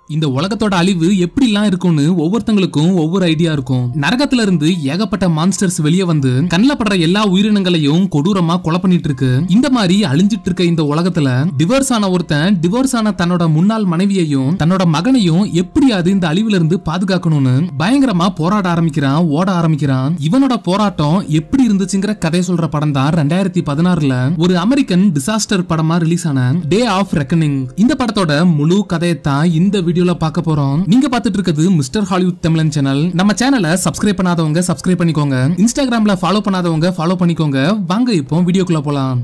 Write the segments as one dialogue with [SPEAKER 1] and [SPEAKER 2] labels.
[SPEAKER 1] இந்த உலகத்தோட அழிவு எப்படிலாம் இருக்கும்னு ஒவ்வொருத்தங்களுக்கும் ஒவ்வொரு ஐடியா இருக்கும் நரகத்துல இருந்து ஏகப்பட்ட மான்ஸ்டர்ஸ் வெளியே வந்து கண்ணில் படுற எல்லா உயிரினங்களையும் கொடூரமா கொலை பண்ணிட்டு இருக்கு இந்த மாதிரி அழிஞ்சிட்டு இருக்க இந்த உலகத்துல டிவோர்ஸ் ஆன ஒருத்தன் டிவோர்ஸ் ஆன தன்னோட முன்னாள் மனைவியையும் தன்னோட மகனையும் எப்படியாவது இந்த அழிவுல இருந்து பாதுகாக்கணும்னு பயங்கரமா போராட ஆரம்பிக்கிறான் ஓட ஆரம்பிக்கிறான் இவனோட போராட்டம் எப்படி இருந்துச்சுங்கிற கதை சொல்ற படம் தான் ரெண்டாயிரத்தி பதினாறுல ஒரு அமெரிக்கன் டிசாஸ்டர் படமா ரிலீஸ் ஆன டே ஆஃப் ரெக்கனிங் இந்த படத்தோட முழு கதையை தான் இந்த வீடியோல பார்க்க போறோம் நீங்க பார்த்துட்டு இருக்கிறது மிஸ்டர் ஹாலிவுட் தமிழன் சேனல் நம்ம சேனலை சப்ஸ்கிரைப் பண்ணாதவங்க சப்ஸ்கிரைப் பண்ணிக்கோங்க இன்ஸ்டாகிராம்ல ஃபாலோ பண்ணாதவங்க ஃபாலோ பண்ணிக்கோங்க வாங்க இப்போ வீடியோக்குள்ள போலாம்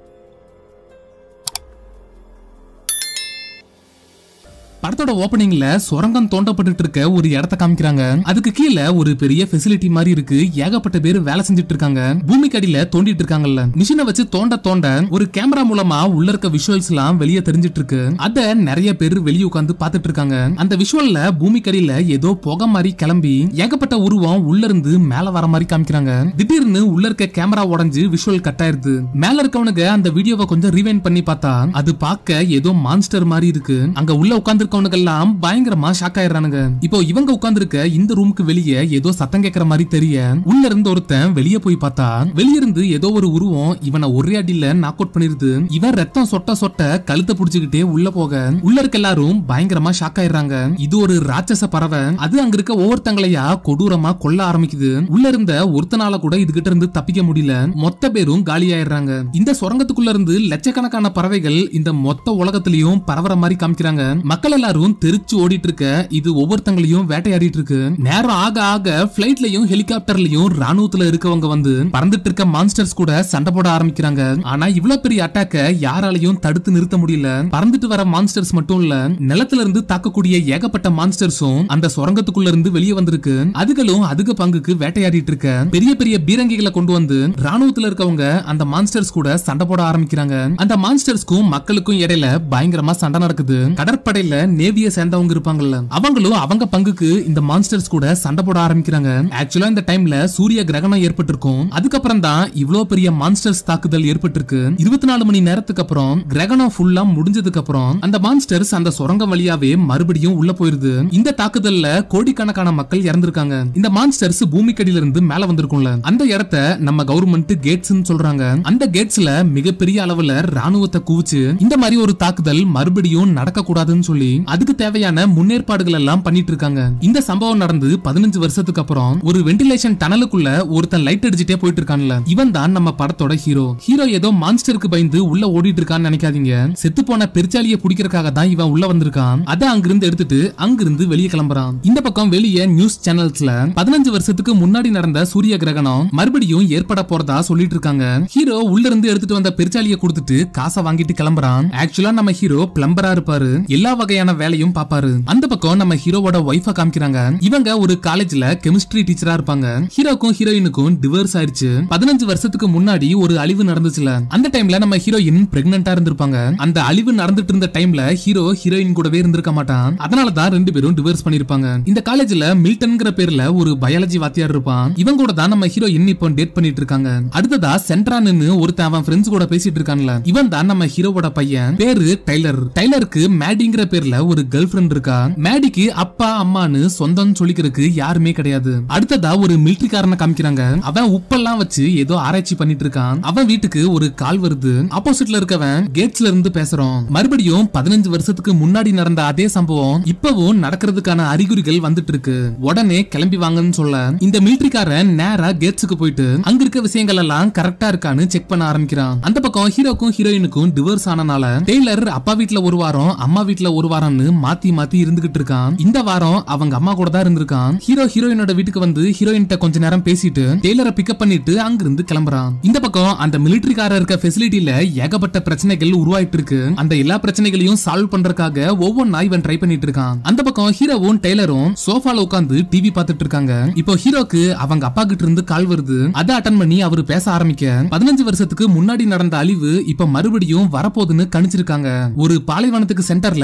[SPEAKER 1] படத்தோட ஓபனிங்ல சுரங்கம் தோண்டப்பட்டு இருக்க ஒரு இடத்த காமிக்கிறாங்க அதுக்கு கீழே ஒரு பெரிய ஃபெசிலிட்டி மாதிரி இருக்கு ஏகப்பட்ட பேர் வேலை செஞ்சுட்டு இருக்காங்க பூமிக்கு அடியில தோண்டிட்டு இருக்காங்கல்ல மிஷினை வச்சு தோண்ட தோண்ட ஒரு கேமரா மூலமா உள்ள இருக்க விஷுவல்ஸ் எல்லாம் வெளியே தெரிஞ்சிட்டு இருக்கு அத நிறைய பேர் வெளியே உட்காந்து பார்த்துட்டு இருக்காங்க அந்த விஷுவல்ல பூமிக்கு அடியில ஏதோ புகை மாதிரி கிளம்பி ஏகப்பட்ட உருவம் உள்ள இருந்து மேல வர மாதிரி காமிக்கிறாங்க திடீர்னு உள்ள இருக்க கேமரா உடைஞ்சு விஷுவல் கட் ஆயிருது மேல இருக்கவனுங்க அந்த வீடியோவை கொஞ்சம் ரீவைண்ட் பண்ணி பார்த்தா அது பார்க்க ஏதோ மான்ஸ்டர் மாதிரி இருக்கு அங்க உள்ள உட்கார்ந்து இருக்கவனுக்கெல்லாம் பயங்கரமா ஷாக் ஆயிடுறானுங்க இப்போ இவங்க உட்கார்ந்திருக்க இந்த ரூமுக்கு வெளியே ஏதோ சத்தம் கேட்கற மாதிரி தெரிய உள்ள இருந்து ஒருத்தன் வெளியே போய் பார்த்தா வெளிய இருந்து ஏதோ ஒரு உருவம் இவனை ஒரே அடியில நாக் அவுட் பண்ணிருது இவன் ரத்தம் சொட்ட சொட்ட கழுத்தை புடிச்சுக்கிட்டே உள்ள போக உள்ள இருக்க எல்லாரும் பயங்கரமா ஷாக் ஆயிடுறாங்க இது ஒரு ராட்சச பறவை அது அங்க இருக்க ஒவ்வொருத்தங்களையா கொடூரமா கொல்ல ஆரம்பிக்குது உள்ள இருந்த ஒருத்தனால கூட இதுகிட்ட இருந்து தப்பிக்க முடியல மொத்த பேரும் காலியாயிடுறாங்க இந்த சுரங்கத்துக்குள்ள இருந்து லட்சக்கணக்கான பறவைகள் இந்த மொத்த உலகத்திலயும் பரவற மாதிரி காமிக்கிறாங்க மக்கள் எல்லாரும் தெரிச்சு ஓடிட்டு இருக்க இது ஒவ்வொருத்தங்களையும் வேட்டையாடிட்டு இருக்கு நேரம் ஆக ஆக பிளைட்லயும் ஹெலிகாப்டர்லயும் ராணுவத்துல இருக்கவங்க வந்து பறந்துட்டு இருக்க மான்ஸ்டர்ஸ் கூட சண்டை போட ஆரம்பிக்கிறாங்க ஆனா இவ்வளவு பெரிய அட்டாக்க யாராலையும் தடுத்து நிறுத்த முடியல பறந்துட்டு வர மான்ஸ்டர்ஸ் மட்டும் இல்ல நிலத்துல இருந்து தாக்கக்கூடிய ஏகப்பட்ட மான்ஸ்டர்ஸும் அந்த சுரங்கத்துக்குள்ள இருந்து வெளியே வந்திருக்கு அதுகளும் அதிக பங்குக்கு வேட்டையாடிட்டு இருக்க பெரிய பெரிய பீரங்கிகளை கொண்டு வந்து ராணுவத்துல இருக்கவங்க அந்த மான்ஸ்டர்ஸ் கூட சண்டை போட ஆரம்பிக்கிறாங்க அந்த மான்ஸ்டர்ஸ்க்கும் மக்களுக்கும் இடையில பயங்கரமா சண்டை நடக்குது கடற்படையில நேவிய சேர்ந்தவங்க இருப்பாங்கல்ல அவங்களும் அவங்க பங்குக்கு இந்த மான்ஸ்டர்ஸ் கூட சண்டை போட ஆரம்பிக்கிறாங்க ஆக்சுவலா இந்த டைம்ல சூரிய கிரகணம் ஏற்பட்டிருக்கும் அதுக்கப்புறம் தான் இவ்வளவு பெரிய மான்ஸ்டர்ஸ் தாக்குதல் ஏற்பட்டிருக்கு இருபத்தி நாலு மணி நேரத்துக்கு அப்புறம் கிரகணம் ஃபுல்லா முடிஞ்சதுக்கு அப்புறம் அந்த மான்ஸ்டர்ஸ் அந்த சுரங்கம் வழியாவே மறுபடியும் உள்ள போயிருது இந்த தாக்குதல்ல கோடிக்கணக்கான மக்கள் இறந்திருக்காங்க இந்த மான்ஸ்டர்ஸ் பூமிக்கடியில இருந்து மேல வந்திருக்கும்ல அந்த இடத்த நம்ம கவர்மெண்ட் கேட்ஸ் சொல்றாங்க அந்த கேட்ஸ்ல மிகப்பெரிய அளவுல ராணுவத்தை குவிச்சு இந்த மாதிரி ஒரு தாக்குதல் மறுபடியும் நடக்க கூடாதுன்னு சொல்லி அதுக்கு தேவையான முன்னேற்பாடுகள் எல்லாம் பண்ணிட்டு இருக்காங்க இந்த சம்பவம் நடந்து பதினஞ்சு வருஷத்துக்கு அப்புறம் ஒரு வென்டிலேஷன் டனலுக்குள்ள ஒருத்தன் லைட் அடிச்சுட்டே போயிட்டு இருக்கான்ல இவன் தான் நம்ம படத்தோட ஹீரோ ஹீரோ ஏதோ மான்ஸ்டருக்கு பயந்து உள்ள ஓடிட்டு இருக்கான்னு நினைக்காதீங்க செத்து போன பெருச்சாலிய பிடிக்கிறதுக்காக தான் இவன் உள்ள வந்திருக்கான் அதை அங்கிருந்து எடுத்துட்டு அங்கிருந்து வெளியே கிளம்புறான் இந்த பக்கம் வெளியே நியூஸ் சேனல்ஸ்ல பதினஞ்சு வருஷத்துக்கு முன்னாடி நடந்த சூரிய கிரகணம் மறுபடியும் ஏற்பட போறதா சொல்லிட்டு இருக்காங்க ஹீரோ உள்ள இருந்து எடுத்துட்டு வந்த பெருச்சாலிய கொடுத்துட்டு காசை வாங்கிட்டு கிளம்புறான் ஆக்சுவலா நம்ம ஹீரோ பிளம்பரா இருப்பாரு எல்லா வகையான வேலையும் பாப்பாரு அந்த பக்கம் நம்ம ஹீரோவோட ஒய்ஃப காமிக்கிறாங்க இவங்க ஒரு காலேஜ்ல கெமிஸ்ட்ரி டீச்சரா இருப்பாங்க ஹீரோக்கும் ஹீரோயினுக்கும் டிவோர்ஸ் ஆயிடுச்சு பதினஞ்சு வருஷத்துக்கு முன்னாடி ஒரு அழிவு நடந்துச்சுல அந்த டைம்ல நம்ம ஹீரோயின் பிரெக்னண்டா இருந்திருப்பாங்க அந்த அழிவு நடந்துட்டு இருந்த டைம்ல ஹீரோ ஹீரோயின் கூடவே இருந்திருக்க மாட்டான் அதனாலதான் ரெண்டு பேரும் டிவோர்ஸ் பண்ணிருப்பாங்க இந்த காலேஜ்ல மில்டன்ங்கிற பேர்ல ஒரு பயாலஜி வாத்தியார் இருப்பான் இவங்க கூட தான் நம்ம ஹீரோயின் இப்போ டேட் பண்ணிட்டு இருக்காங்க அடுத்ததா சென்ட்ரான்னு ஒருத்தன் அவன் ஃப்ரெண்ட்ஸ் கூட பேசிட்டு இருக்கான்ல இவன் தான் நம்ம ஹீரோவோட பையன் பேரு டைலர் டைலருக்கு மேடிங்கிற பேர்ல ஒரு கேர்ள் ஃபிரெண்ட் இருக்கா மேடிக்கு அப்பா அம்மான்னு சொந்தம் சொல்லிக்கிறதுக்கு யாருமே கிடையாது அடுத்ததா ஒரு மிலிட்டரிக்காரனை காமிக்கிறாங்க அவன் உப்பெல்லாம் வச்சு ஏதோ ஆராய்ச்சி பண்ணிட்டு இருக்கான் அவன் வீட்டுக்கு ஒரு கால் வருது ஆப்போசிட்ல இருக்கவன் கேட்ஸ்ல இருந்து பேசுறோம் மறுபடியும் பதினஞ்சு வருஷத்துக்கு முன்னாடி நடந்த அதே சம்பவம் இப்பவும் நடக்கிறதுக்கான அறிகுறிகள் வந்துட்டு இருக்கு உடனே கிளம்பி வாங்கன்னு சொல்ல இந்த மிலிட்டரிக்காரன் நேரா கேட்ஸுக்கு போயிட்டு அங்க இருக்க விஷயங்கள் எல்லாம் கரெக்டா இருக்கான்னு செக் பண்ண ஆரம்பிக்கிறான் அந்த பக்கம் ஹீரோக்கும் ஹீரோயினுக்கும் டிவோர்ஸ் ஆனனால டெய்லர் அப்பா வீட்ல ஒரு வாரம் அம்மா வீட்ல ஒரு வாரம்னு மாத்தி மாத்தி இருந்துகிட்டு இருக்கான் இந்த வாரம் அவங்க அம்மா கூட தான் இருந்திருக்கான் ஹீரோ ஹீரோயினோட வீட்டுக்கு வந்து ஹீரோயின்ட்ட கொஞ்ச நேரம் பேசிட்டு டெய்லரை பிக்கப் பண்ணிட்டு அங்கிருந்து கிளம்புறான் இந்த பக்கம் அந்த மிலிட்டரிக்கார இருக்க ஃபெசிலிட்டில ஏகப்பட்ட பிரச்சனைகள் உருவாயிட்டு இருக்கு அந்த எல்லா பிரச்சனைகளையும் சால்வ் பண்றதுக்காக ஒவ்வொன்னா இவன் ட்ரை பண்ணிட்டு இருக்கான் அந்த பக்கம் ஹீரோவும் டெய்லரும் சோஃபால உட்காந்து டிவி பார்த்துட்டு இருக்காங்க இப்போ ஹீரோக்கு அவங்க அப்பா கிட்ட இருந்து கால் வருது அதை அட்டன் பண்ணி அவர் பேச ஆரம்பிக்க பதினஞ்சு வருஷத்துக்கு முன்னாடி நடந்த அழிவு இப்ப மறுபடியும் வரப்போகுதுன்னு கணிச்சிருக்காங்க ஒரு பாலைவனத்துக்கு சென்டர்ல ஒரு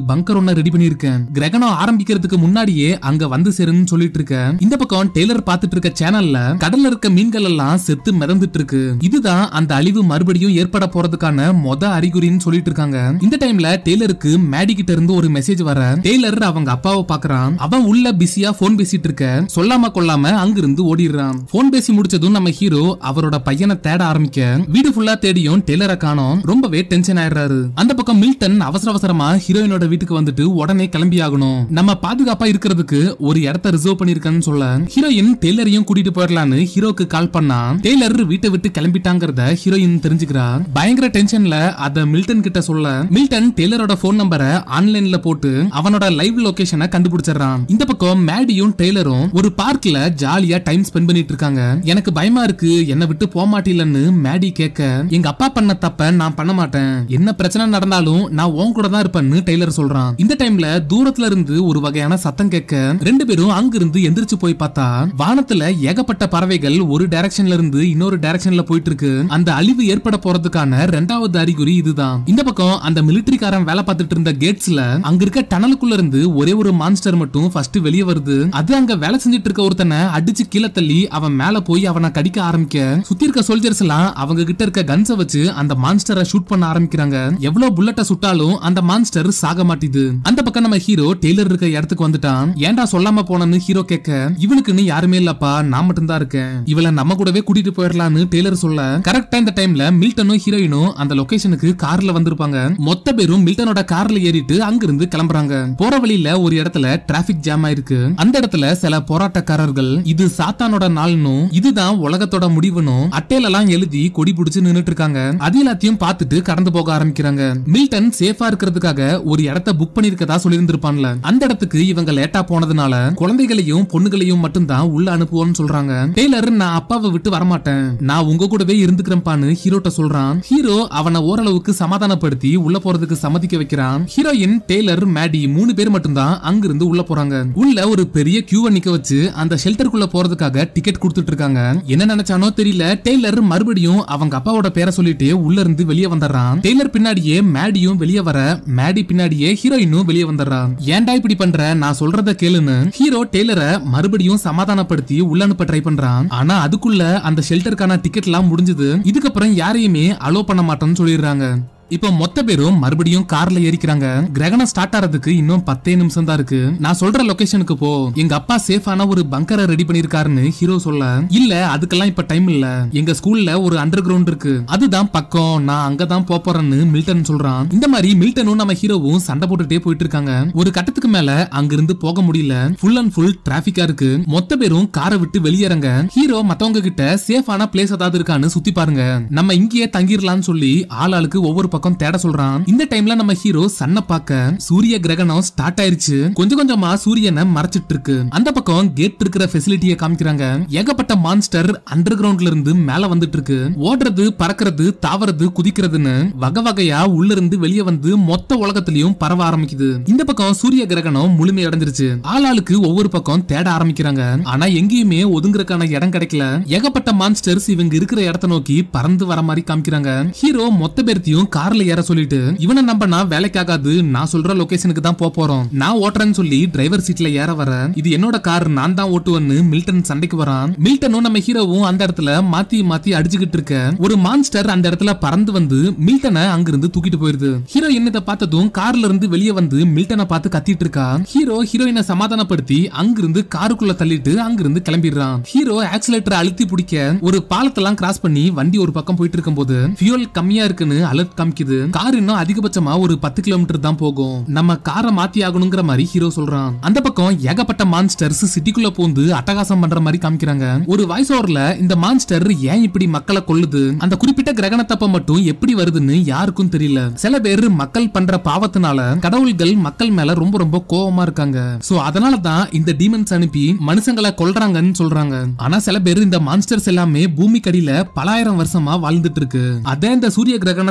[SPEAKER 1] பங்கர் ஒண்ண ரெடி பண்ணிருக்கேன் கிரகணம் ஆரம்பிக்கிறதுக்கு முன்னாடியே அங்க வந்து சேருன்னு சொல்லிட்டு இருக்கேன் இந்த பக்கம் டெய்லர் பார்த்துட்டு இருக்க சேனல்ல கடல்ல இருக்க மீன்கள் எல்லாம் செத்து மிதந்துட்டு இருக்கு இதுதான் அந்த அழிவு மறுபடியும் ஏற்பட போறதுக்கான மொத அறிகுறின்னு சொல்லிட்டு இருக்காங்க இந்த டைம்ல டெய்லருக்கு மேடி கிட்ட இருந்து ஒரு மெசேஜ் வர டெய்லர் அவங்க அப்பாவை பாக்குறான் அவன் உள்ள பிஸியா போன் பேசிட்டு இருக்க சொல்லாம கொள்ளாம அங்கிருந்து ஓடிடுறான் போன் பேசி முடிச்சதும் நம்ம ஹீரோ அவரோட பையனை தேட ஆரம்பிக்க வீடு ஃபுல்லா தேடியும் டெய்லரை காணோம் ரொம்பவே டென்ஷன் ஆயிடுறாரு அந்த பக்கம் மில்டன் அவசர அவசரமா ஹீரோயினோட வீட்டுக்கு வந்துட்டு உடனே கிளம்பி ஆகணும் நம்ம பாதுகாப்பா இருக்கிறதுக்கு ஒரு இடத்த ரிசர்வ் பண்ணிருக்கேன்னு சொல்ல ஹீரோயின் டெய்லரையும் கூட்டிட்டு போயிடலான்னு ஹீரோக்கு கால் பண்ணா டெய்லர் வீட்டை விட்டு கிளம்பிட்டாங்கிறத ஹீரோயின் தெரிஞ்சுக்கிறா பயங்கர டென்ஷன்ல அத மில்டன் கிட்ட சொல்ல மில்டன் டெய்லரோட போன் நம்பரை ஆன்லைன்ல போட்டு அவனோட லைவ் லொகேஷனை கண்டுபிடிச்சிடறான் இந்த பக்கம் மேடியும் டெய்லரும் ஒரு பார்க்ல ஜாலியா டைம் ஸ்பெண்ட் பண்ணிட்டு இருக்காங்க எனக்கு பயமா இருக்கு என்ன விட்டு போக மாட்டீங்கன்னு மேடி கேட்க எங்க அப்பா பண்ண தப்ப நான் பண்ண மாட்டேன் என்ன பிரச்சனை நடந்தாலும் நான் உன் கூட தான் இருப்பேன்னு டெய்லர் சொல்றான் இந்த டைம்ல தூரத்துல இருந்து ஒரு வகையான சத்தம் கேட்க ரெண்டு பேரும் அங்கிருந்து எந்திரிச்சு போய் பார்த்தா வானத்துல ஏகப்பட்ட பறவைகள் ஒரு டைரக்ஷன்ல இருந்து இன்னொரு டைரக்ஷன்ல போயிட்டு இருக்கு அந்த அழிவு ஏற்பட போறதுக்கான ரெண்டாவது அறிகுறி இதுதான் இந்த பக்கம் அந்த மிலிட்டரிக்காரன் வேலை பார்த்துட்டு இருந்த கேட்ஸ்ல அங்க இருக்க டனலுக்குள்ள இருந்து ஒரே ஒரு மான்ஸ்டர் மட்டும் ஃபர்ஸ்ட் வெளியே வருது அது அங்க வேலை செஞ்சுட்டு இருக்க ஒருத்தனை அடிச்சு கீழே தள்ளி அவன் மேல போய் அவனை கடிக்க ஆரம்பிக்க சுத்தி இருக்க சோல்ஜர்ஸ் எல்லாம் அவங்க கிட்ட இருக்க கன்ஸ வச்சு அந்த மான்ஸ்டரை ஷூட் பண்ண ஆரம்பிக்கிறாங்க எவ்வளவு புல்லட்ட சுட்டாலும் அந்த மான்ஸ்டர் சாக மாட்டிது அந்த பக்கம் நம்ம ஹீரோ டெய்லர் இருக்க இடத்துக்கு வந்துட்டான் ஏன்டா சொல்லாம போனன்னு ஹீரோ கேட்க இவனுக்குன்னு யாருமே இல்லப்பா நான் மட்டும் தான் இருக்கேன் இவளை நம்ம கூடவே கூட்டிட்டு போயிடலாம்னு டெய்லர் சொல்ல கரெக்டா இந்த டைம்ல மில்டனும் ஹீரோயினும் அந்த லொகேஷனுக்கு கார்ல வந்திருப்பாங்க மொத்த பேரும் மில்டனோட கார்ல ஏறிட்டு அங்கிருந்து கிளம்புறாங்க போற வழியில ஒரு இடத்துல டிராபிக் ஜாம் ஆயிருக்கு அந்த இடத்துல சில போராட்டக்காரர்கள் இது சாத்தானோட நாள்னும் இதுதான் உலகத்தோட முடிவுனும் அட்டையில எல்லாம் எழுதி கொடி பிடிச்சு நின்னுட்டு இருக்காங்க அது எல்லாத்தையும் பார்த்துட்டு கடந்து போக ஆரம்பிக்கிறாங்க மில்டன் சேஃபா இருக்கிறதுக்காக ஒரு இடத்த புக் பண்ணிருக்கதா சொல்லியிருந்திருப்பான்ல அந்த இடத்துக்கு இவங்க லேட்டா போனதுனால குழந்தைகளையும் பொண்ணுகளையும் மட்டும்தான் உள்ள அனுப்புவோம்னு சொல்றாங்க டெய்லர் நான் அப்பாவை விட்டு வரமாட்டேன் நான் உங்க கூடவே இருந்துக்கிறேன்பான்னு ஹீரோட்ட சொல்றான் ஹீரோ அவனை ஓரளவுக்கு சமாதானப்படுத்தி உள்ள போறதுக்கு சம்மதிக்க வைக்கிறான் ஹீரோயின் டெய்லர் மேடி மூணு பேர் மட்டும்தான் அங்கிருந்து உள்ள போறாங்க உள்ள ஒரு பெரிய கியூவை நிக்க வச்சு அந்த ஷெல்டருக்குள்ள போறதுக்காக டிக்கெட் கொடுத்துட்டு இருக்காங்க என்ன நினைச்சானோ தெரியல டெய்லர் மறுபடியும் அவங்க அப்பாவோட பேரை சொல்லிட்டு உள்ள இருந்து வெளியே வந்துடுறான் டெய்லர் பின்னாடியே மேடியும் வெளியே வர மேடி பின்னாடியே ஹீரோயினும் வெளியே வந்துடுறான் ஏன்டா இப்படி பண்ற நான் சொல்றத கேளுன்னு ஹீரோ டெய்லரை மறுபடியும் சமாதானப்படுத்தி உள்ள அனுப்ப ட்ரை பண்றான் ஆனா அதுக்குள்ள அந்த ஷெல்டருக்கான டிக்கெட் எல்லாம் முடிஞ்சது இதுக்கப்புறம் யாரையுமே அலோ பண்ண மாட்டோம்னு சொல்லிடுறாங்க இப்போ மொத்த பேரும் மறுபடியும் கார்ல ஏறிக்கிறாங்க கிரகணம் ஸ்டார்ட் ஆறதுக்கு இன்னும் பத்தே நிமிஷம் தான் இருக்கு நான் சொல்ற லொகேஷனுக்கு போ எங்க அப்பா சேஃபான ஒரு பங்கரை ரெடி பண்ணிருக்காருன்னு ஹீரோ சொல்ல இல்ல அதுக்கெல்லாம் இப்ப டைம் இல்ல எங்க ஸ்கூல்ல ஒரு அண்டர் கிரவுண்ட் இருக்கு அதுதான் பக்கம் நான் அங்கதான் போப் போறேன்னு மில்டன் சொல்றான் இந்த மாதிரி மில்டனும் நம்ம ஹீரோவும் சண்டை போட்டுட்டே போயிட்டு இருக்காங்க ஒரு கட்டத்துக்கு மேல அங்கிருந்து போக முடியல ஃபுல் அண்ட் ஃபுல் டிராபிக்கா இருக்கு மொத்த பேரும் காரை விட்டு வெளியேறங்க ஹீரோ மத்தவங்க கிட்ட சேஃபான பிளேஸ் ஏதாவது இருக்கான்னு சுத்தி பாருங்க நம்ம இங்கேயே தங்கிடலாம்னு சொல்லி ஆள் ஆளுக்கு ஒவ்வொரு பக்கம் தேட சொல்றான் இந்த டைம்ல நம்ம ஹீரோ சன்ன பார்க்க சூரிய கிரகணம் ஸ்டார்ட் ஆயிருச்சு கொஞ்சம் கொஞ்சமா சூரியனை மறைச்சிட்டு இருக்கு அந்த பக்கம் கேட் இருக்கிற ஃபெசிலிட்டியை காமிக்கிறாங்க ஏகப்பட்ட மான்ஸ்டர் அண்டர் கிரவுண்ட்ல இருந்து மேல வந்துட்டு இருக்கு ஓடுறது பறக்கிறது தாவறது குதிக்கிறதுன்னு வகை வகையா உள்ள இருந்து வெளியே வந்து மொத்த உலகத்திலயும் பரவ ஆரம்பிக்குது இந்த பக்கம் சூரிய கிரகணம் முழுமை அடைஞ்சிருச்சு ஆளாளுக்கு ஒவ்வொரு பக்கம் தேட ஆரம்பிக்கிறாங்க ஆனா எங்கேயுமே ஒதுங்குறதுக்கான இடம் கிடைக்கல ஏகப்பட்ட மான்ஸ்டர்ஸ் இவங்க இருக்கிற இடத்த நோக்கி பறந்து வர மாதிரி காமிக்கிறாங்க ஹீரோ மொத்த பேர்த்தையும் கார்ல ஏற சொல்லிட்டு இவனை நம்பனா வேலைக்காகாது நான் சொல்ற லொகேஷனுக்கு தான் போக போறோம் நான் ஓட்டுறேன்னு சொல்லி டிரைவர் சீட்ல ஏற வர இது என்னோட கார் நான் தான் ஓட்டுவேன்னு மில்டன் சண்டைக்கு வரான் மில்டனும் நம்ம ஹீரோவும் அந்த இடத்துல மாத்தி மாத்தி அடிச்சுக்கிட்டு இருக்க ஒரு மான்ஸ்டர் அந்த இடத்துல பறந்து வந்து மில்டனை அங்கிருந்து தூக்கிட்டு போயிருது ஹீரோயின் இதை பார்த்ததும் கார்ல இருந்து வெளியே வந்து மில்டனை பார்த்து கத்திட்டு இருக்கா ஹீரோ ஹீரோயினை சமாதானப்படுத்தி அங்கிருந்து காருக்குள்ள தள்ளிட்டு அங்கிருந்து கிளம்பிடுறான் ஹீரோ ஆக்சிலேட்டரை அழுத்தி பிடிக்க ஒரு பாலத்தெல்லாம் கிராஸ் பண்ணி வண்டி ஒரு பக்கம் போயிட்டு இருக்கும்போது ஃபியூல் கம்மியா இருக்குன்னு அலர்ட் காமிக்குது கார் இன்னும் அதிகபட்சமா ஒரு பத்து கிலோமீட்டர் தான் போகும் நம்ம காரை மாத்தி ஆகணுங்கிற மாதிரி ஹீரோ சொல்றான் அந்த பக்கம் ஏகப்பட்ட மான்ஸ்டர்ஸ் சிட்டிக்குள்ள பூந்து அட்டகாசம் பண்ற மாதிரி காமிக்கிறாங்க ஒரு வாய்ஸ் ஓவர்ல இந்த மான்ஸ்டர் ஏன் இப்படி மக்களை கொல்லுது அந்த குறிப்பிட்ட கிரகணத்தப்ப மட்டும் எப்படி வருதுன்னு யாருக்கும் தெரியல சில பேர் மக்கள் பண்ற பாவத்தினால கடவுள்கள் மக்கள் மேல ரொம்ப ரொம்ப கோவமா இருக்காங்க சோ அதனால தான் இந்த டீமன்ஸ் அனுப்பி மனுஷங்களை கொல்றாங்கன்னு சொல்றாங்க ஆனா சில பேர் இந்த மான்ஸ்டர்ஸ் எல்லாமே பூமி கடியில பலாயிரம் வருஷமா வாழ்ந்துட்டு இருக்கு அதே இந்த சூரிய கிரகணத்தினால ஏற்பட்ட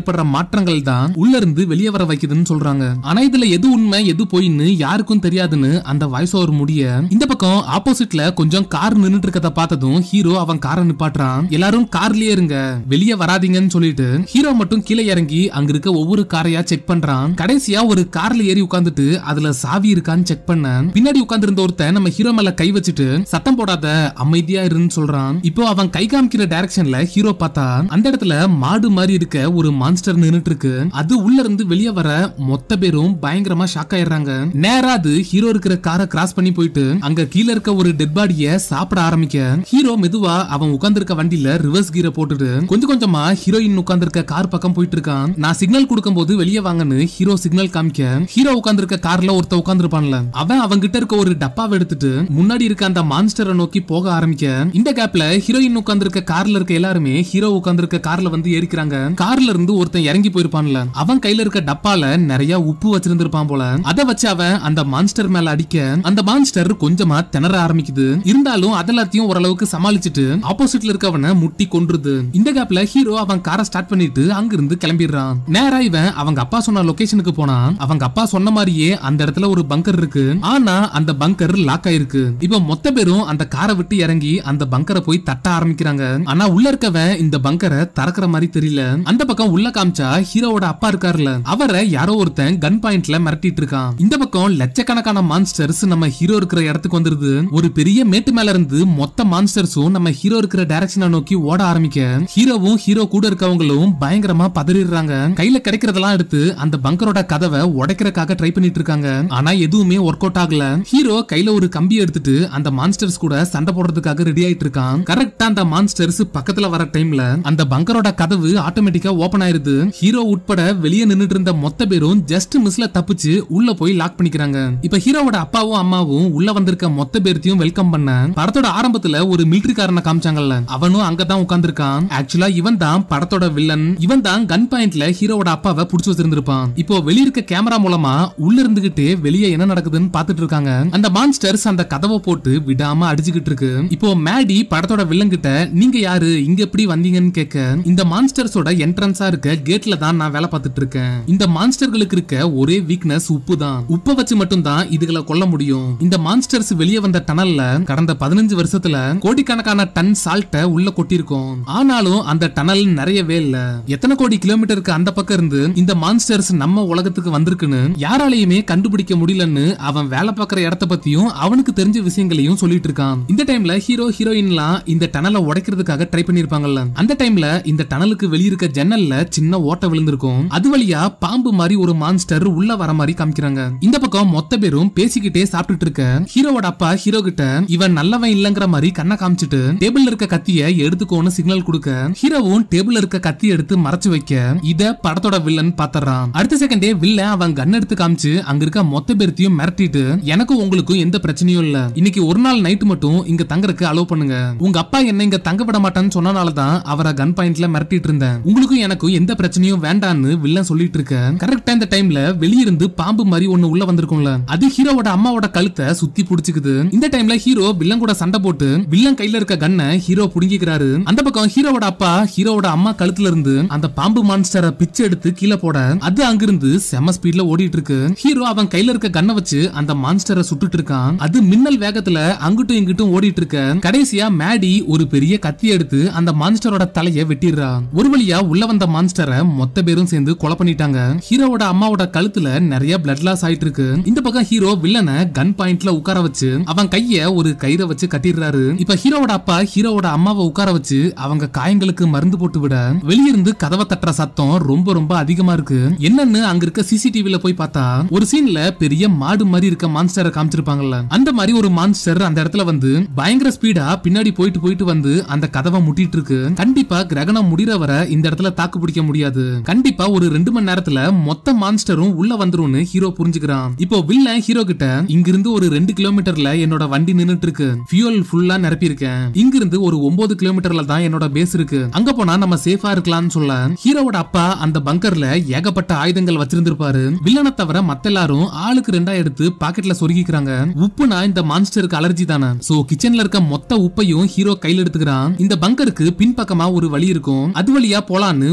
[SPEAKER 1] ஏற்படுற மாற்றங்கள் தான் உள்ள இருந்து வெளியே வர வைக்குதுன்னு சொல்றாங்க ஆனா இதுல எது உண்மை எது பொய்ன்னு யாருக்கும் தெரியாதுன்னு அந்த வாய்ஸ் ஓவர் முடிய இந்த பக்கம் ஆப்போசிட்ல கொஞ்சம் கார் நின்னுட்டு இருக்கத பார்த்ததும் ஹீரோ அவன் காரை நிப்பாட்டுறான் எல்லாரும் கார்லயே இருங்க வெளியே வராதீங்கன்னு சொல்லிட்டு ஹீரோ மட்டும் கீழே இறங்கி அங்க இருக்க ஒவ்வொரு காரையா செக் பண்றான் கடைசியா ஒரு கார்ல ஏறி உட்காந்துட்டு அதுல சாவி இருக்கான்னு செக் பண்ண பின்னாடி உட்கார்ந்து இருந்த ஒருத்தன் நம்ம ஹீரோ மேல கை வச்சுட்டு சத்தம் போடாத அமைதியா இருன்னு சொல்றான் இப்போ அவன் கை காமிக்கிற டைரக்ஷன்ல ஹீரோ பார்த்தா அந்த இடத்துல மாடு மாதிரி இருக்க ஒரு மான்ஸ்டர் நின்னுட்டு இருக்கு அது உள்ள இருந்து வெளியே வர மொத்த பேரும் பயங்கரமா ஷாக் ஆயிடுறாங்க நேரா அது ஹீரோ இருக்கிற காரை கிராஸ் பண்ணி போயிட்டு அங்க கீழ இருக்க ஒரு டெட் பாடிய சாப்பிட ஆரம்பிக்க ஹீரோ மெதுவா அவன் உட்கார்ந்திருக்க வண்டியில ரிவர்ஸ் கீரை போட்டுட்டு கொஞ்சம் கொஞ்சமா ஹீரோயின் உட்கார்ந்திருக்க கார் பக்கம் போயிட்டு இருக்கான் நான் சிக்னல் கொடுக்கும்போது வெளியே வாங்கன்னு ஹீரோ சிக்னல் காமிக்க ஹீரோ உட்கார்ந்திருக்க கார்ல ஒருத்த உட்கார்ந்திருப்பான்ல அவன் அவங்க கிட்ட இருக்க ஒரு டப்பாவை எடுத்துட்டு முன்னாடி இருக்க அந்த மான்ஸ்டரை நோக்கி போக ஆரம்பிக்க இந்த கேப்ல ஹீரோயின் உட்கார்ந்திருக்க கார்ல இருக்க எல்லாருமே ஹீரோ உட்கார்ந்திருக்க கார்ல வந்து ஏறிக்கிறாங்க கார்ல இருந்து ஒருத்தன் இறங்கி போயிருப்பான்ல அவன் கையில இருக்க டப்பால நிறைய உப்பு வச்சிருந்திருப்பான் போல அதை வச்சு அவன் அந்த மான்ஸ்டர் மேல அடிக்க அந்த மான்ஸ்டர் கொஞ்சமா திணற ஆரம்பிக்குது இருந்தாலும் அதெல்லாத்தையும் ஓரளவுக்கு சமாளிச்சுட்டு ஆப்போசிட்ல இருக்கவனை முட்டி கொன்றுது இந்த கேப்ல ஹீரோ அவன் காரை ஸ்டார்ட் பண்ணிட்டு அங்கிருந்து கிளம்பிடுறான் நேரா இவன் அவங்க அப்பா சொன்ன லொகேஷனுக்கு போனா அவங்க அப்பா சொன்ன மாதிரியே அந்த இடத்துல ஒரு பங்கர் இருக்கு ஆனா அந்த பங்கர் லாக் ஆயிருக்கு இப்ப மொத்த பேரும் அந்த காரை விட்டு இறங்கி அந்த பங்கரை போய் தட்ட ஆரம்பிக்கிறாங்க ஆனா உள்ள இருக்கவன் இந்த பங்கரை திறக்கிற மாதிரி தெரியல அந்த பக்கம் உள்ள காமிச்சா ஹீரோவோட அப்பா இருக்காருல அவரை யாரோ ஒருத்தன் கன் பாயிண்ட்ல மிரட்டிட்டு இருக்கான் இந்த பக்கம் லட்சக்கணக்கான மான்ஸ்டர்ஸ் நம்ம ஹீரோ இருக்கிற இடத்துக்கு வந்துருது ஒரு பெரிய மேட்டு மேல இருந்து மொத்த மான்ஸ்டர்ஸும் நம்ம ஹீரோ இருக்கிற டைரக்ஷனை நோக்கி ஓட ஆரம்பிக்க ஹீரோவும் ஹீரோ கூட இருக்கவங்களும் பயங்கரமா பதறிடுறாங்க கையில கிடைக்கிறதெல்லாம் எடுத்து அந்த பங்கரோட கதவை உடைக்கிறதுக்காக ட்ரை பண்ணிட்டு இருக்காங்க ஆனா எதுவுமே ஒர்க் அவுட் ஆகல ஹீரோ கையில ஒரு கம்பி எடுத்துட்டு அந்த மான்ஸ்டர்ஸ் கூட சண்டை போடுறதுக்காக ரெடி ஆயிட்டு இருக்கான் கரெக்டா அந்த மான்ஸ்டர்ஸ் பக்கத்துல வர டைம்ல அந்த பங்கரோட கதவு ஆட்டோமேட்டிக்கா ஓபன் ஆயிருது ஹீரோ உட்பட வெளியே நின்னுட்டு இருந்த மொத்த பேரும் ஜஸ்ட் மிஸ்ல தப்பிச்சு உள்ள போய் லாக் பண்ணிக்கிறாங்க இப்ப ஹீரோவோட அப்பாவும் அம்மாவும் உள்ள வந்திருக்க மொத்த பேர்த்தையும் வெல்கம் பண்ண படத்தோட ஆரம்பத்துல ஒரு மிலிட்டரிக்காரனை காமிச்சாங்கல்ல அவனும் அங்கதான் உட்கார்ந்திருக்கான் ஆக்சுவலா இவன் தான் படத்தோட வில்லன் இவன் தான் கன் பாயிண்ட்ல ஹீரோவோட அப்பாவை புடிச்சு வச்சிருந்திருப்பான் இப்போ வெளிய இருக்க கேமரா மூலமா உள்ள இருந்துகிட்டே வெளியே என்ன நடக்குதுன்னு பாத்துட்டு இருக்காங்க அந்த மான்ஸ்டர்ஸ் அந்த கதவை போட்டு விடாம அடிச்சுக்கிட்டு இருக்கு இப்போ மேடி படத்தோட வில்லன் கிட்ட நீங்க யாரு இங்க எப்படி வந்தீங்கன்னு கேட்க இந்த மான்ஸ்டர்ஸோட என்ட்ரன்ஸா இருக்க கேட்ல தான் நான் வேலை பார்த்துட்டு இருக்கேன் இந்த மான்ஸ்டர்களுக்கு இருக்க ஒரே வீக்னஸ் உப்பு தான் உப்பை வச்சு மட்டும் தான் இதுகளை கொல்ல முடியும் இந்த மான்ஸ்டர்ஸ் வெளியே வந்த டனல்ல கடந்த பதினஞ்சு வருஷத்துல கோடிக்கணக்கான டன் சால்ட்ட உள்ள கொட்டிருக்கோம் ஆனாலும் அந்த டனல் நிறையவே இல்ல எத்தனை கோடி கிலோமீட்டருக்கு அந்த பக்கம் இருந்து இந்த மான்ஸ்டர்ஸ் நம்ம உலகத்துக்கு வந்திருக்குன்னு யாராலையுமே கண்டுபிடிக்க முடியலன்னு அவன் வேலை பார்க்குற இடத்த பத்தியும் அவனுக்கு தெரிஞ்ச விஷயங்களையும் சொல்லிட்டு இருக்கான் இந்த டைம்ல ஹீரோ ஹீரோயின்லாம் இந்த டனலை உடைக்கிறதுக்காக ட்ரை பண்ணிருப்பாங்கல்ல அந்த டைம்ல இந்த டனலுக்கு வெளியிருக்க ஜன்னல்ல சின்ன ஓட்டை விழுந்திருக்கும் அது வழியா பாம்பு மாதிரி ஒரு மான்ஸ்டர் உள்ள வர மாதிரி காமிக்கிறாங்க இந்த பக்கம் மொத்த பேரும் பேசிக்கிட்டே சாப்பிட்டுட்டு இருக்க ஹீரோவோட அப்பா ஹீரோ கிட்ட இவன் நல்லவன் இல்லங்கிற மாதிரி கண்ணை காமிச்சிட்டு டேபிள்ல இருக்க கத்திய எடுத்துக்கோன்னு சிக்னல் கொடுக்க ஹீரோவும் டேபிள்ல இருக்க கத்தி எடுத்து மறைச்சு வைக்க இத படத்தோட வில்லன் பாத்துறான் அடுத்த செகண்டே வில்லன் அவன் கன் எடுத்து காமிச்சு அங்க இருக்க மொத்த பேர்த்தையும் மிரட்டிட்டு எனக்கும் உங்களுக்கும் எந்த பிரச்சனையும் இல்ல இன்னைக்கு ஒரு நாள் நைட் மட்டும் இங்க தங்கறதுக்கு அலோவ் பண்ணுங்க உங்க அப்பா என்ன இங்க தங்க விட மாட்டான்னு சொன்னனால தான் அவரை கன் பாயிண்ட்ல மிரட்டிட்டு இருந்தேன் உங்களுக்கும் எனக்கும் எந்த பிரச்சனையும் வேண்டான்னு வில்லன் சொல்லிட்டு இருக்க கரெக்டா இந்த டைம்ல வெளியிருந்து பாம்பு மாதிரி ஒண்ணு உள்ள வந்திருக்கும்ல அது ஹீரோவோட அம்மாவோட கழுத்தை சுத்தி புடிச்சுக்குது இந்த டைம்ல ஹீரோ வில்லன் கூட சண்டை போட்டு வில்லன் கையில இருக்க கண்ணை ஹீரோ புடுங்கிக்கிறாரு அந்த பக்கம் ஹீரோவோட அப்பா ஹீரோவோட அம்மா கழுத்துல இருந்து அந்த பாம்பு மான்ஸ்டரை பிச்சை எடுத்து கீழே போட அது அங்கிருந்து செம ஸ்பீட்ல ஓடிட்டு இருக்கு ஹீரோ அவன் கையில இருக்க கண்ணை வச்சு அந்த மான்ஸ்டரை சுட்டுட்டு இருக்கான் அது மின்னல் வேகத்துல அங்கிட்டும் இங்கிட்டும் ஓடிட்டு இருக்க கடைசியா மேடி ஒரு பெரிய கத்தி எடுத்து அந்த மான்ஸ்டரோட தலைய வெட்டிடுறா ஒரு வழியா உள்ள வந்த மான்ஸ்டரை மொத்த பேரும் சேர்ந்து கொலை பண்ணிட்டாங்க ஹீரோவோட அம்மாவோட கழுத்துல நிறைய பிளட் லாஸ் ஆயிட்டு இருக்கு இந்த பக்கம் ஹீரோ வில்லனை கன் பாயிண்ட்ல உட்கார வச்சு அவன் கைய ஒரு கயிறை வச்சு கட்டிடுறாரு இப்ப ஹீரோவோட அப்பா ஹீரோவோட அம்மாவை உட்கார வச்சு அவங்க காயங்களுக்கு மருந்து போட்டு விட வெளியிருந்து கதவை தட்டுற சத்தம் ரொம்ப ரொம்ப அதிகமா இருக்கு என்னன்னு அங்க இருக்க சிசிடிவில போய் பார்த்தா ஒரு சீன்ல பெரிய மாடு மாதிரி இருக்க மான்ஸ்டரை காமிச்சிருப்பாங்கல்ல அந்த மாதிரி ஒரு மான்ஸ்டர் அந்த இடத்துல வந்து பயங்கர ஸ்பீடா பின்னாடி போயிட்டு போயிட்டு வந்து அந்த கதவை முட்டிட்டு இருக்கு கண்டிப்பா கிரகணம் முடிகிற வரை இந்த இடத்துல தாக்கு பிடிக்க முடியாது கண்டிப்பா ஒரு ரெண்டு மணி நேரத்துல மொத்த மான்ஸ்டரும் உள்ள வந்துரும்னு ஹீரோ புரிஞ்சுக்கிறான் இப்போ வில்லன் ஹீரோ கிட்ட இங்கிருந்து ஒரு ரெண்டு கிலோமீட்டர்ல என்னோட வண்டி நின்னுட்டு இருக்கு ஃபியூல் ஃபுல்லா நிரப்பி இருக்கேன் இங்கிருந்து ஒரு ஒன்பது கிலோமீட்டர்ல தான் என்னோட பேஸ் இருக்கு அங்க போனா நம்ம சேஃபா இருக்கலாம்னு சொல்ல ஹீரோவோட அப்பா அந்த பங்கர்ல ஏகப்பட்ட ஆயுதங்கள் வச்சிருந்திருப்பாரு வில்லனை தவிர மத்த எல்லாரும் ஆளுக்கு ரெண்டா எடுத்து பாக்கெட்ல சொருகிக்கிறாங்க உப்புனா இந்த மான்ஸ்டருக்கு அலர்ஜி தானே சோ கிச்சன்ல இருக்க மொத்த உப்பையும் ஹீரோ கையில எடுத்துக்கிறான் இந்த பங்கருக்கு பின்பக்கமா ஒரு வழி இருக்கும் அது வழியா போலான்னு ஒவ்வொருத்தங்க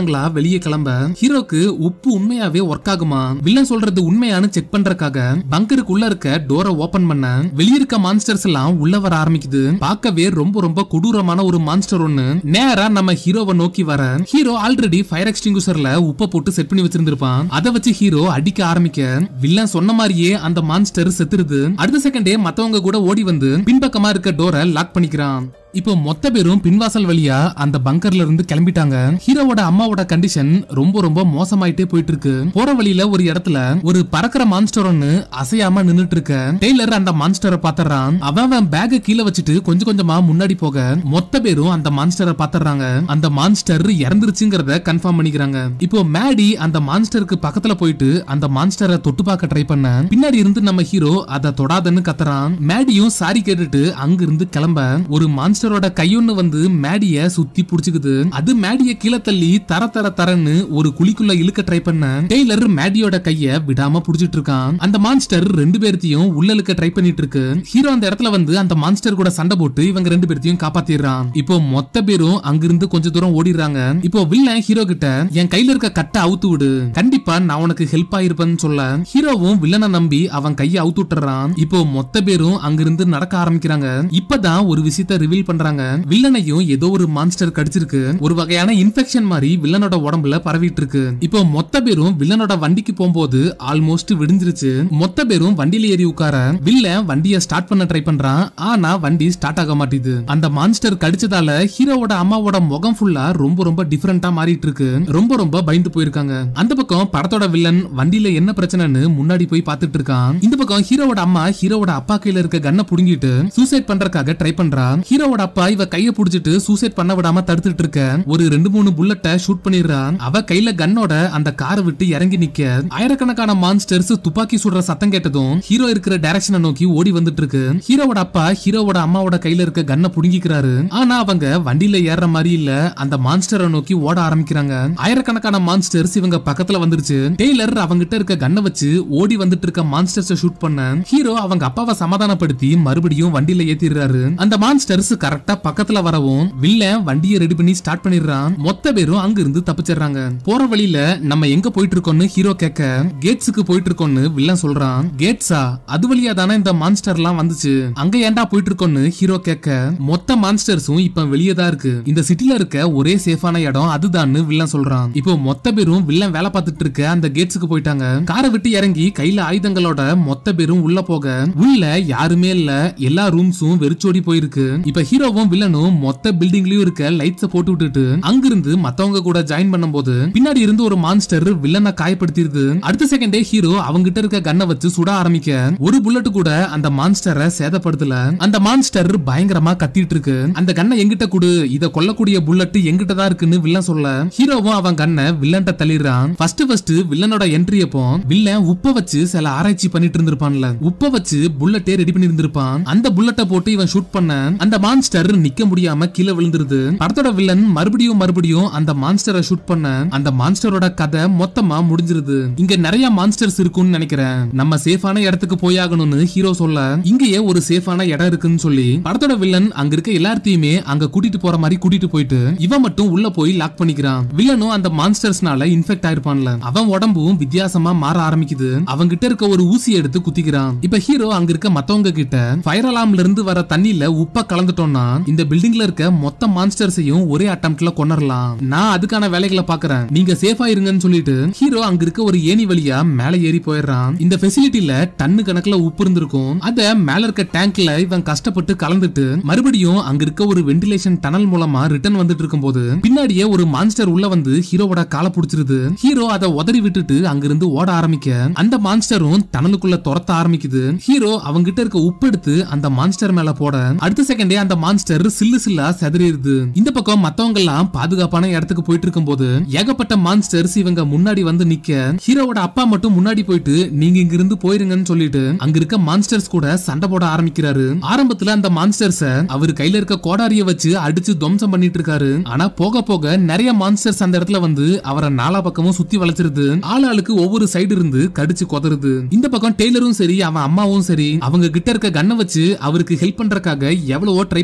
[SPEAKER 1] ஒவ்வொருத்தங்களா வெளியே கிளம்ப ஹீரோக்கு உப்பு உண்மையாவே ஒர்க் ஆகுமா வில்லன் சொல்றது உண்மையானு செக் பண்றதுக்காக பங்கருக்குள்ள இருக்க டோரை ஓபன் பண்ண வெளிய இருக்க மான்ஸ்டர்ஸ் எல்லாம் உள்ள வர ஆரம்பிக்குது பார்க்கவே ரொம்ப ரொம்ப கொடூரமான ஒரு மான்ஸ்டர் ஒண்ணு நேரா நம்ம ஹீரோவை நோக்கி வர ஹீரோ ஆல்ரெடி ஃபயர் எக்ஸ்டிங்குசர்ல உப்பை போட்டு செட் பண்ணி வச்சிருந்திருப்பான் அதை வச்சு ஹீரோ அடிக்க ஆரம்பிக்க வில்லன் சொன்ன மாதிரியே அந்த மான்ஸ்டர் செத்துருது அடுத்த செகண்டே மத்தவங்க கூட ஓடி வந்து பின்பக்கமா இருக்க டோரை லாக் பண்ணிக்கிறான் இப்போ மொத்த பேரும் பின்வாசல் வழியா அந்த பங்கர்ல இருந்து கிளம்பிட்டாங்க ஹீரோவோட அம்மாவோட கண்டிஷன் ரொம்ப ரொம்ப மோசமாயிட்டே போயிட்டு இருக்கு போற வழியில ஒரு இடத்துல ஒரு பறக்கிற மான்ஸ்டர் ஒன்னு அசையாம நின்னுட்டு இருக்க டெய்லர் அந்த மான்ஸ்டரை பாத்துறான் அவன் அவன் பேக கீழே வச்சுட்டு கொஞ்சம் கொஞ்சமா முன்னாடி போக மொத்த பேரும் அந்த மான்ஸ்டரை பாத்துறாங்க அந்த மான்ஸ்டர் இறந்துருச்சுங்கிறத கன்ஃபார்ம் பண்ணிக்கிறாங்க இப்போ மேடி அந்த மான்ஸ்டருக்கு பக்கத்துல போயிட்டு அந்த மான்ஸ்டரை தொட்டு பார்க்க ட்ரை பண்ண பின்னாடி இருந்து நம்ம ஹீரோ அதை தொடாதன்னு கத்துறான் மேடியும் சாரி கேட்டுட்டு அங்க இருந்து கிளம்ப ஒரு மான்ஸ்டரோட கையொன்னு வந்து மேடிய சுத்தி புடிச்சுக்குது அது மேடிய கீழே தள்ளி தர தர தரன்னு ஒரு குழிக்குள்ள இழுக்க ட்ரை பண்ண டெய்லர் மேடியோட கைய விடாம புடிச்சிட்டு இருக்கான் அந்த மான்ஸ்டர் ரெண்டு பேர்த்தையும் உள்ள இழுக்க ட்ரை பண்ணிட்டு இருக்கு ஹீரோ அந்த இடத்துல வந்து அந்த மான்ஸ்டர் கூட சண்டை போட்டு இவங்க ரெண்டு பேர்த்தையும் காப்பாத்திடுறான் இப்போ மொத்த பேரும் அங்கிருந்து கொஞ்ச தூரம் ஓடிடுறாங்க இப்போ வில்லன் ஹீரோ கிட்ட என் கையில இருக்க கட்டை அவுத்து விடு கண்டிப்பா நான் உனக்கு ஹெல்ப் ஆயிருப்பேன்னு சொல்ல ஹீரோவும் வில்லனை நம்பி அவன் கையை அவுத்து விட்டுறான் இப்போ மொத்த பேரும் அங்கிருந்து நடக்க ஆரம்பிக்கிறாங்க இப்பதான் ஒரு விஷயத்த ரிவீல் பண்றாங்க வில்லனையும் ஏதோ ஒரு மான்ஸ்டர் கடிச்சிருக்கு ஒரு வகையான இன்ஃபெக்ஷன் மாதிரி வில்லனோட உடம்புல பரவிட்டு இருக்கு இப்போ மொத்த பேரும் வில்லனோட வண்டிக்கு போகும்போது ஆல்மோஸ்ட் விடிஞ்சிருச்சு மொத்த பேரும் வண்டியில ஏறி உட்கார வில்லன் வண்டியை ஸ்டார்ட் பண்ண ட்ரை பண்றான் ஆனா வண்டி ஸ்டார்ட் ஆக மாட்டேது அந்த மான்ஸ்டர் கடிச்சதால ஹீரோவோட அம்மாவோட முகம் ஃபுல்லா ரொம்ப ரொம்ப டிஃபரெண்டா மாறிட்டு இருக்கு ரொம்ப ரொம்ப பயந்து போயிருக்காங்க அந்த பக்கம் படத்தோட வில்லன் வண்டியில என்ன பிரச்சனைன்னு முன்னாடி போய் பார்த்துட்டு இருக்கான் இந்த பக்கம் ஹீரோவோட அம்மா ஹீரோவோட அப்பா கையில இருக்க கன்னை புடுங்கிட்டு சூசைட் பண்றதுக்காக ட்ரை பண்றா ஹீரோவோட அப்பா இவ கைய புடிச்சிட்டு சூசைட் பண்ண விடாம தடுத்துட்டு இருக்க ஒரு ரெண்டு மூணு புல்லட்டை ஷூட் பண்ணிடுறான் அவ கையில கன்னோட அந்த காரை விட்டு இறங்கி நிக்க ஆயிரக்கணக்கான மான்ஸ்டர்ஸ் துப்பாக்கி சுடுற சத்தம் கேட்டதும் ஹீரோ இருக்கிற டைரக்ஷனை நோக்கி ஓடி வந்துட்டு இருக்கு ஹீரோவோட அப்பா ஹீரோவோட அம்மாவோட கையில இருக்க கன்னை புடுங்கிக்கிறாரு ஆனா அவங்க வண்டியில ஏறுற மாதிரி இல்ல அந்த மான்ஸ்டரை நோக்கி ஓட ஆரம்பிக்கிறாங்க ஆயிரக்கணக்கான மான்ஸ்டர்ஸ் இவங்க பக்கத்துல வந்துருச்சு டெய்லர் அவங்கிட்ட இருக்க கன்னை வச்சு ஓடி வந்துட்டு இருக்க மான்ஸ்டர்ஸ் ஷூட் பண்ண ஹீரோ அவங்க அப்பாவை சமாதானப்படுத்தி மறுபடியும் வண்டியில ஏத்திடுறாரு அந்த மான்ஸ்டர்ஸ் கரெக்டா பக்கத்துல வரவும் வில்லன் வண்டியை ரெடி பண்ணி ஸ்டார்ட் பண்ணிடுறான் மொத்த பேரும் அங்க இருந்து தப்பிச்சிடுறாங்க போற வழியில நம்ம எங்க போயிட்டு இருக்கோம்னு ஹீரோ கேட்க கேட்ஸுக்கு போயிட்டு இருக்கோம்னு வில்லன் சொல்றான் கேட்ஸா அது வழியா தானே இந்த மான்ஸ்டர் எல்லாம் வந்துச்சு அங்க ஏன்டா போயிட்டு இருக்கோம்னு ஹீரோ கேட்க மொத்த மான்ஸ்டர்ஸும் இப்ப வெளியே தான் இருக்கு இந்த சிட்டில இருக்க ஒரே சேஃபான இடம் அதுதான்னு வில்லன் சொல்றான் இப்போ மொத்த பேரும் வில்லன் வேலை பார்த்துட்டு இருக்க அந்த கேட்ஸுக்கு போயிட்டாங்க காரை விட்டு இறங்கி கையில ஆயுதங்களோட மொத்த பேரும் உள்ள போக உள்ள யாருமே இல்ல எல்லா ரூம்ஸும் வெறிச்சோடி போயிருக்கு இப்ப ஹீரோவும் வில்லனும் மொத்த பில்டிங்லயும் இருக்க லைட்ஸ போட்டு விட்டுட்டு அங்கிருந்து மத்தவங்க கூட ஜாயின் பண்ணும்போது பின்னாடி இருந்து ஒரு மான்ஸ்டர் வில்லனை காயப்படுத்திடுது அடுத்த செகண்டே ஹீரோ அவங்கிட்ட இருக்க கன்னை வச்சு சுட ஆரம்பிக்க ஒரு புல்லட் கூட அந்த மான்ஸ்டரை சேதப்படுத்தல அந்த மான்ஸ்டர் பயங்கரமா கத்திட்டு இருக்கு அந்த கன்னை எங்கிட்ட குடு இத கொல்லக்கூடிய புல்லட் எங்கிட்ட தான் இருக்குன்னு வில்லன் சொல்ல ஹீரோவும் அவன் கண்ணை வில்லன்ட்ட தள்ளிடுறான் ஃபர்ஸ்ட் ஃபர்ஸ்ட் வில்லனோட என்ட்ரி அப்போ வில்லன் உப்ப வச்சு சில ஆராய்ச்சி பண்ணிட்டு இருந்திருப்பான்ல உப்ப வச்சு புல்லட்டே ரெடி பண்ணி இருந்திருப்பான் அந்த புல்லட்டை போட்டு இவன் ஷூட் பண்ண அந்த மான்ஸ்டர் நிக்க முடியாம கீழே விழுந்துருது படத்தோட வில்லன் மறுபடியும் மறுபடியும் அந்த மான்ஸ்டரை ஷூட் பண்ண அந்த மான்ஸ்டரோட கதை மொத்தமா முடிஞ்சிருது இங்க நிறைய மான்ஸ்டர்ஸ் இருக்கும்னு நினைக்கிறேன் நம்ம சேஃபான இடத்துக்கு போயாகணும்னு ஹீரோ சொல்ல இங்கேயே ஒரு சேஃபான இடம் இருக்குன்னு சொல்லி படத்தோட வில்லன் அங்க இருக்க எல்லாத்தையுமே அங்க கூட்டிட்டு போற மாதிரி கூட்டிட்டு போயிட்டு இவன் மட்டும் உள்ள போய் லாக் பண்ணிக்கிறான் வில்லனும் அந்த மான்ஸ்டர்ஸ்னால இன்ஃபெக்ட் ஆயிருப்பான்ல அவன் உடம்பும் வித்தியாசமா மாற ஆரம்பிக்குது அவங்க கிட்ட இருக்க ஒரு ஊசி எடுத்து குத்திக்கிறான் இப்ப ஹீரோ அங்க இருக்க மத்தவங்க கிட்ட ஃபயர் அலாம்ல இருந்து வர தண்ணியில உப்ப கலந்துட்டோம்னா இந்த பில்டிங்ல இருக்க மொத்த மான்ஸ்டர்ஸையும் ஒரே அட்டம்ப்ட்ல கொன்னரலாம் நான் அதுக்கான வேலைகளை பாக்குறேன் நீங்க சேஃபா இருங்கன்னு சொல்லிட்டு ஹீரோ அங்க இருக்க ஒரு ஏணி வழியா மேல ஏறி போயிடுறான் இந்த ஃபெசிலிட்டில டன்னு கணக்குல உப்பு இருந்திருக்கும் அத மேல இருக்க டேங்க்ல இவன் கஷ்டப்பட்டு கலந்துட்டு மறுபடியும் அங்க இருக்க ஒரு வென்டிலேஷன் டனல் மூலமா ரிட்டர்ன் வந்துட்டு இருக்கும்போது பின்னாடியே ஒரு மான்ஸ்டர் உள்ள வந்து ஹீரோவோட காலை புடிச்சிருது ஹீரோ அதை உதறி விட்டுட்டு அங்கிருந்து ஓட ஆரம்பிக்க அந்த மான்ஸ்டரும் டனலுக்குள்ள துரத்த ஆரம்பிக்குது ஹீரோ அவங்கிட்ட இருக்க உப்பு எடுத்து அந்த மான்ஸ்டர் மேல போட அடுத்த செகண்டே அந்த மான்ஸ்டர் சில்லு சில்லா செதறிடுது இந்த பக்கம் மத்தவங்க எல்லாம் பாதுகாப்பான இடத்துக்கு போயிட்டு இருக்கும்போது ஏகப்பட்ட மான்ஸ்டர்ஸ் இவங்க முன்னாடி வந்து நிக்க ஹீரோவோட அப்பா மட்டும் முன்னாடி போயிட்டு நீங்க இங்க இருந்து போயிருங்கன்னு சொல்லிட்டு அங்க இருக்க மான்ஸ்டர்ஸ் கூட சண்டை போட ஆரம்பிக்கிறாரு ஆரம்பத்துல அந்த மான்ஸ்டர்ஸ அவர் கையில இருக்க கோடாரிய வச்சு அடிச்சு துவம்சம் பண்ணிட்டு இருக்காரு ஆனா போக போக நிறைய மான்ஸ்டர்ஸ் அந்த இடத்துல வந்து அவரை நாலா பக்கமும் சுத்தி வளைச்சிருது ஆள் ஆளுக்கு ஒவ்வொரு சைடு இருந்து கடிச்சு கொதறுது இந்த பக்கம் டெய்லரும் சரி அவன் அம்மாவும் சரி அவங்க கிட்ட இருக்க கண்ணை வச்சு அவருக்கு ஹெல்ப் பண்றதுக்காக எவ்வளவோ ட்ரை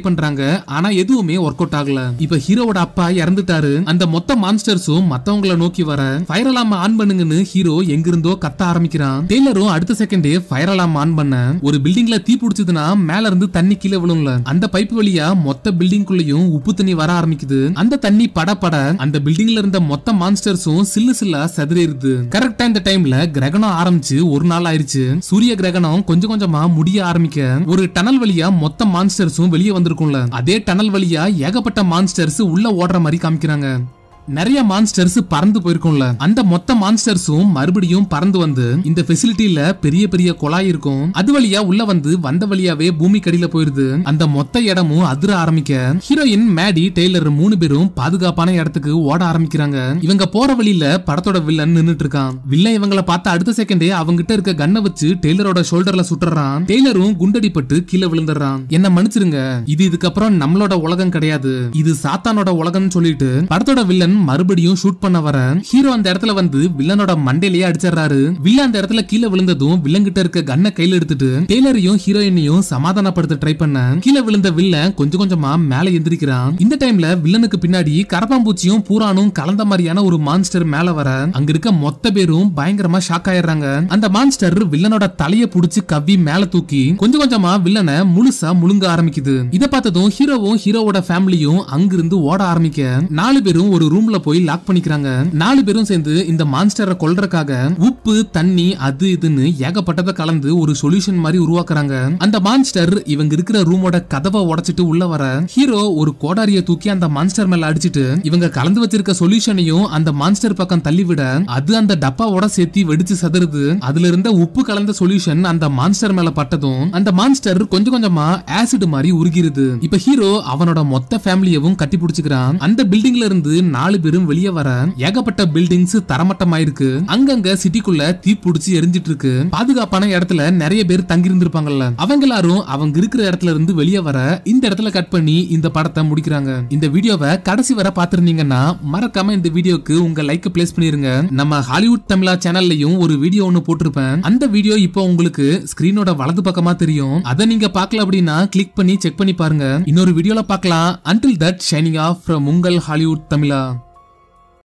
[SPEAKER 1] பண்றாங்க ஆனா எதுவுமே ஒர்க் அவுட் ஆகல இப்ப ஹீரோவோட அப்பா இறந்துட்டாரு அந்த மொத்த மான்ஸ்டர்ஸும் மத்தவங்கள நோக்கி வர ஃபயர் அலாம் ஆன் பண்ணுங்கன்னு ஹீரோ எங்கிருந்தோ கத்த ஆரம்பிக்கிறான் டெய்லரும் அடுத்த செகண்டே ஃபயர் அலாம் ஆன் பண்ண ஒரு பில்டிங்ல தீ பிடிச்சதுன்னா மேல இருந்து தண்ணி கீழே விழும்ல அந்த பைப் வழியா மொத்த பில்டிங்குள்ளயும் உப்பு தண்ணி வர ஆரம்பிக்குது அந்த தண்ணி பட பட அந்த பில்டிங்ல இருந்த மொத்த மான்ஸ்டர்ஸும் சில்லு சில்லா செதறிடுது கரெக்டா இந்த டைம்ல கிரகணம் ஆரம்பிச்சு ஒரு நாள் ஆயிருச்சு சூரிய கிரகணம் கொஞ்சம் கொஞ்சமா முடிய ஆரம்பிக்க ஒரு டனல் வழியா மொத்த மான்ஸ்டர்ஸும் வெளியே வந்திருக்கும்ல அதே டனல் வழியா ஏகப்பட்ட மான்ஸ்டர்ஸ் உள்ள ஓடுற மாதிரி காமிக்கிறாங்க நிறைய மான்ஸ்டர்ஸ் பறந்து போயிருக்கும்ல அந்த மொத்த மான்ஸ்டர்ஸும் மறுபடியும் பறந்து வந்து இந்த ஃபெசிலிட்டில பெரிய பெரிய குழாய் இருக்கும் அது வழியா உள்ள வந்து வந்த வழியாவே பூமி கடியில போயிருது அந்த மொத்த இடமும் அதிர ஆரம்பிக்க ஹீரோயின் மேடி டெய்லர் மூணு பேரும் பாதுகாப்பான இடத்துக்கு ஓட ஆரம்பிக்கிறாங்க இவங்க போற வழியில படத்தோட வில்லன் நின்னுட்டு இருக்கான் வில்லன் இவங்கள பார்த்த அடுத்த செகண்டே அவங்கிட்ட இருக்க கன்னை வச்சு டெய்லரோட ஷோல்டர்ல சுட்டுறான் டெய்லரும் குண்டடிப்பட்டு கீழே விழுந்துடுறான் என்ன மன்னிச்சிருங்க இது இதுக்கப்புறம் நம்மளோட உலகம் கிடையாது இது சாத்தானோட உலகம்னு சொல்லிட்டு படத்தோட வில்லன் மறுபடியும் ஷூட் பண்ண வர ஹீரோ அந்த இடத்துல வந்து வில்லனோட மண்டையிலேயே அடிச்சிடுறாரு வில்லன் அந்த இடத்துல கீழே விழுந்ததும் வில்லன் கிட்ட இருக்க கன்னை கையில எடுத்துட்டு டெய்லரையும் ஹீரோயினையும் சமாதானப்படுத்த ட்ரை பண்ண கீழே விழுந்த வில்லன் கொஞ்சம் கொஞ்சமா மேல எந்திரிக்கிறான் இந்த டைம்ல வில்லனுக்கு பின்னாடி கரப்பாம்பூச்சியும் பூரானும் கலந்த மாதிரியான ஒரு மான்ஸ்டர் மேல வர அங்க இருக்க மொத்த பேரும் பயங்கரமா ஷாக் ஆயிடுறாங்க அந்த மான்ஸ்டர் வில்லனோட தலைய புடிச்சு கவ்வி மேல தூக்கி கொஞ்சம் கொஞ்சமா வில்லனை முழுசா முழுங்க ஆரம்பிக்குது இத பார்த்ததும் ஹீரோவும் ஹீரோவோட ஃபேமிலியும் அங்கிருந்து ஓட ஆரம்பிக்க நாலு பேரும் ஒரு ரூம்ல போய் லாக் பண்ணிக்கிறாங்க நாலு பேரும் சேர்ந்து இந்த மான்ஸ்டரை கொல்றதுக்காக உப்பு தண்ணி அது இதுன்னு ஏகப்பட்டதை கலந்து ஒரு சொல்யூஷன் மாதிரி உருவாக்குறாங்க அந்த மான்ஸ்டர் இவங்க இருக்கிற ரூமோட கதவை உடைச்சிட்டு உள்ள வர ஹீரோ ஒரு கோடாரிய தூக்கி அந்த மான்ஸ்டர் மேல அடிச்சிட்டு இவங்க கலந்து வச்சிருக்க சொல்யூஷனையும் அந்த மான்ஸ்டர் பக்கம் தள்ளி விட அது அந்த டப்பாவோட சேர்த்து வெடிச்சு சதுருது அதுல இருந்த உப்பு கலந்த சொல்யூஷன் அந்த மான்ஸ்டர் மேல பட்டதும் அந்த மான்ஸ்டர் கொஞ்சம் கொஞ்சமா ஆசிட் மாதிரி உருகிருது இப்ப ஹீரோ அவனோட மொத்த ஃபேமிலியவும் கட்டி பிடிச்சுக்கிறான் அந்த பில்டிங்ல இருந்து நாலு பேரும் வெளியே வர ஏகப்பட்ட பில்டிங்ஸ் தரமட்டமாயிருக்கு அங்கங்க சிட்டிக்குள்ள தீ பிடிச்சி எரிஞ்சிட்டு இருக்கு பாதுகாப்பான இடத்துல நிறைய பேர் தங்கி இருந்திருப்பாங்கல்ல அவங்க எல்லாரும் அவங்க இருக்கிற இடத்துல இருந்து வெளியே வர இந்த இடத்துல கட் பண்ணி இந்த படத்தை முடிக்கிறாங்க இந்த வீடியோவை கடைசி வரை பாத்திருந்தீங்கன்னா மறக்காம இந்த வீடியோக்கு உங்க லைக் பிளேஸ் பண்ணிருங்க நம்ம ஹாலிவுட் தமிழா சேனல்லையும் ஒரு வீடியோ ஒன்னு போட்டிருப்பேன் அந்த வீடியோ இப்போ உங்களுக்கு ஸ்கிரீனோட வலது பக்கமா தெரியும் அதை நீங்க பார்க்கல அப்படின்னா கிளிக் பண்ணி செக் பண்ணி பாருங்க இன்னொரு வீடியோல பார்க்கலாம் until that signing off from உங்கள் ஹாலிவுட் தமிழா